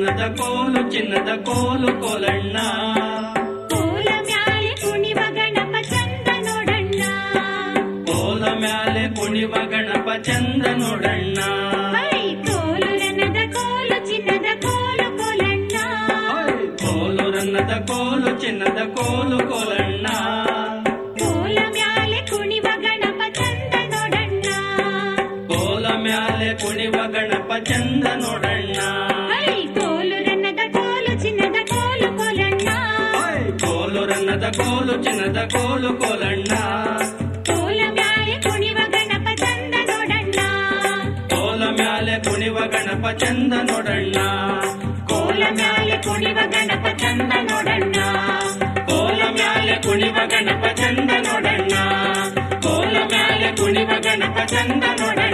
ಚಿನ್ನದ ಕೋಲು ಚಿನ್ನದ ಕೋಲು ಕೋಲಣ್ಣ ಕೋಲ ಮ್ಯಾಲೆ ಕುಣಿವ ಗಣಪ ಚಂದ ನೋಡಣ್ಣ ಕೋಲ ಮ್ಯಾಲೆ ಕುಣಿವ ಗಣಪ ಚಂದ ನೋಡಣ್ಣ ಹೈ ಕೋಲು ರನ್ನದ ಕೋಲು ಚಿನ್ನದ ಕೋಲು ಕೋಲಣ್ಣ ಕೋಲು ರನ್ನದ ಕೋಲು ಚಿನ್ನದ ಕೋಲು ಕೋಲಣ್ಣ ಕೋಲ ಮ್ಯಾಲೆ ಕುಣಿವ ಗಣಪ ಚಂದ ನೋಡಣ್ಣ ಕೋಲ ಮ್ಯಾಲೆ ಕುಣಿವ ಗಣಪ ಚಂದ ನೋಡಣ್ಣ ಹೈ ಕೋಲು ರನ್ನದ ಕೋಲು ಚಿನ್ನದ ಕೋಲು ಕೋಲಣ್ಣ ಕೋಲು ರನ್ನದ ಕೋಲು ಚಿನ್ನದ ಕೋಲು ಕೋಲಣ್ಣ ಕೋಲ ಮ್ಯಾಲೆ ಕುಣಿವ ಗಣಪ ಚಂದ ನೋಡಣ್ಣ ಕೋಲ ಮ್ಯಾಲೆ ಕುಣಿವ ಗಣಪ ಚಂದ ನೋಡಣ್ಣ ಕೋಲ ಮ್ಯಾಲೆ ಕುಣಿವ ಗಣಪ ಚಂದ ನೋಡಣ್ಣ ಕೋಲ ಮ್ಯಾಲೆ ಕುಣಿವ ಗಣಪ ಚಂದ ನೋಡಣ್ಣ ಕೋಲ ಮ್ಯಾಲೆ ಕುಣಿವ ಗಣಪ ಚಂದ ನೋಡಣ್ಣ